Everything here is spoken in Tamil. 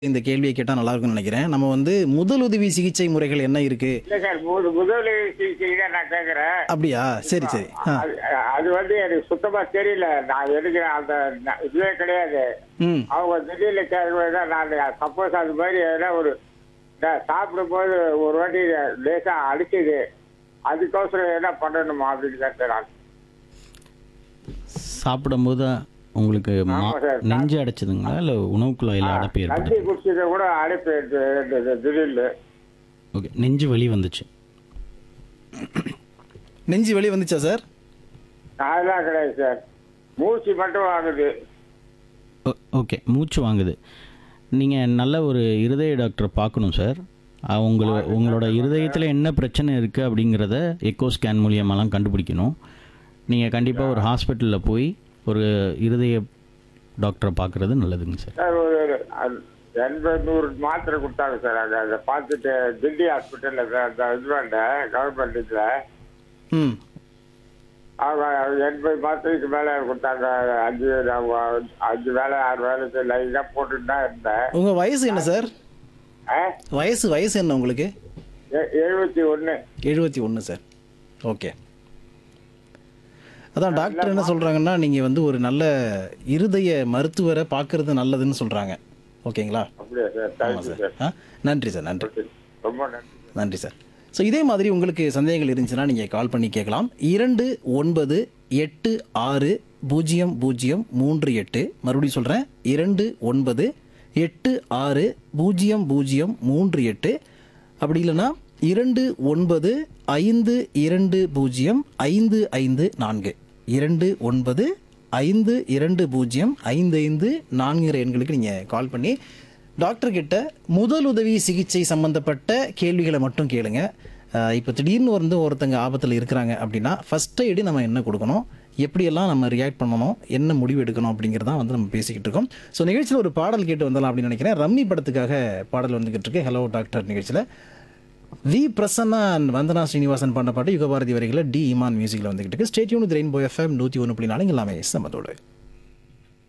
இந்த கேள்வியை கேட்டா நல்லா இருக்கும்னு நினைக்கிறேன் நம்ம வந்து முதலுதவி சிகிச்சை முறைகள் என்ன இருக்கு இல்ல சார் முது- முதலுதவி சிகிச்சை தான் நான் கேக்குறேன் அப்படியா சரி சரி ஆ அது அது வந்து எனக்கு சுத்தமா தெரியல நான் எடுக்கிறேன் அந்த ந- இதுவே கிடையாது ம் அவங்க திடீர்னு கேட்கும்போது தான் நான் சப்போஸ் அது மாதிரி எதனா ஒரு நான் சாப்பிடும்போது ஒரு வாட்டி லேசா அடிச்சது அதுக்கோசரம் என்ன பண்ணணுமா அப்படின்னு கேட்டேன் நான் சாப்பிடும்போது உங்களுக்கு மா ஆமா சார். நெஞ்சு அடைச்சதுங்களா இல்லை உணவு குழாயில் அடைப்பு தண்ணி ஏற்பட்டது குடிச்சது கூட அடைப்பு எடுத்து- எடுத்தது திடீர்னு ஓகே நெஞ்சு வலி வந்துச்சு நெஞ்சு வெளியே வந்துச்சா சார் அதெல்லாம் கிடையாது சார் மூச்சு மட்டும் வாங்குது ஓ- ஓகே மூச்சு வாங்குது நீங்கள் நல்ல ஒரு இருதய டாக்டரை பார்க்கணும் சார் உங்கள உங்களோட இருதயத்தில் என்ன பிரச்சனை இருக்குது அப்படிங்கிறத எக்கோ ஸ்கேன் மூலியமாலாம் கண்டுபிடிக்கணும் நீங்கள் கண்டிப்பாக ஒரு ஹாஸ்பிட்டலில் போய் ஒரு இருதய டாக்டரை பார்க்குறது நல்லதுங்க சார் சார் ஒரு அது- எண்பது நூறு மாத்திரை கொடுத்தாங்க சார் அங்கே அதை பார்த்துட்டு தில்லி ஹாஸ்பிட்டலில் அந்த இது வந்தேன் கவர்மெண்ட் இதில் ம் அவங்க எண்பது மாத்திரைக்கு மேலே கொடுத்தாங்க அஞ்சு நான் அஞ்சு வேலை ஆறு வேலைக்கு லைனாக போட்டுட்டு தான் இருந்தேன் உங்க வயசு என்ன சார் ஆ? வயசு வயசு என்ன உங்களுக்கு எ- எழுபத்தி ஒன்று எழுபத்தி ஒன்று சார் ஓகே அதான் டாக்டர் என்ன சொல்றாங்கன்னா நீங்க வந்து ஒரு நல்ல இருதய மருத்துவரை பார்க்கறது நல்லதுன்னு சொல்றாங்க ஓகேங்களா அப்படியா சார் ஆமாம் தேங்க்யூ சார் சார் ஆ நன்றி சார் நன்றி ரொம்ப நன்றி நன்றி சார் ஸோ இதே மாதிரி உங்களுக்கு சந்தேகங்கள் இருந்துச்சுன்னா நீங்கள் கால் பண்ணி கேட்கலாம் இரண்டு ஒன்பது எட்டு ஆறு பூஜ்ஜியம் பூஜ்ஜியம் மூன்று எட்டு மறுபடியும் சொல்கிறேன் இரண்டு ஒன்பது எட்டு ஆறு பூஜ்ஜியம் பூஜ்ஜியம் மூன்று எட்டு அப்படி இல்லைன்னா இரண்டு ஒன்பது ஐந்து இரண்டு பூஜ்ஜியம் ஐந்து ஐந்து நான்கு இரண்டு ஒன்பது ஐந்து இரண்டு பூஜ்ஜியம் ஐந்து ஐந்து நான்குங்கிற எண்களுக்கு நீங்கள் கால் பண்ணி டாக்டர் கிட்ட முதலுதவி சிகிச்சை சம்பந்தப்பட்ட கேள்விகளை மட்டும் கேளுங்க அஹ் இப்போ திடீர்னு வந்து ஒருத்தங்க ஆபத்தில் இருக்கிறாங்க அப்படின்னா ஃபர்ஸ்ட் எய்டு நம்ம என்ன கொடுக்கணும் எப்படியெல்லாம் நம்ம ரியாக்ட் பண்ணணும் என்ன முடிவு எடுக்கணும் அப்படிங்கிறதான் வந்து நம்ம பேசிக்கிட்டு இருக்கோம் ஸோ நிகழ்ச்சியில் ஒரு பாடல் கேட்டு வந்தலாம் அப்படின்னு நினைக்கிறேன் ரம்மி படத்துக்காக பாடல் வந்துகிட்டு இருக்கு ஹலோ டாக்டர் நிகழ்ச்சியில் வி பிரசன்னா and வந்தனா ஸ்ரீனிவாசன் பாடின பாட்டு யுகபாரதி வரிகளில் டி இமான் மியூசிக்கில் வந்துகிட்டு இருக்கு ஸ்டேட்யூன் ரெயின்போ எஃப்எம் நூற்றி ஒன்று புள்ளி நாலு எல்லாமே சமத்தோடு